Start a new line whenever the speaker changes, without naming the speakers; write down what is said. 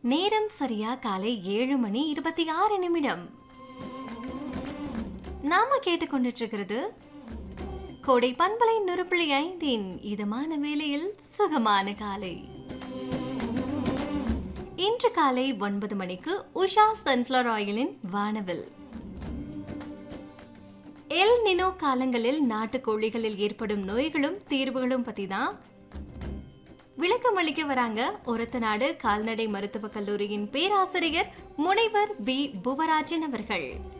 நேரம் சரியா காலை ஏழு மணி இருபத்தி ஆறு நிமிடம் நாம கேட்டுக்கொண்டுட்டு இருக்கிறது கோடை பண்பலை நுறுப்புள்ளி ஐந்தின் இதமான வேளையில் சுகமான காலை இன்று காலை ஒன்பது மணிக்கு உஷா சன்ஃப்ளவர் ஆயிலின் வானவில் எல் நினோ காலங்களில் நாட்டுக்கோழிகளில் ஏற்படும் நோய்களும் தீர்வுகளும் பத்தி தான் விளக்கம் அளிக்க வராங்க ஒரத்தநாடு கால்நடை மருத்துவக் கல்லூரியின் பேராசிரியர் முனைவர் பி புவராஜன் அவர்கள்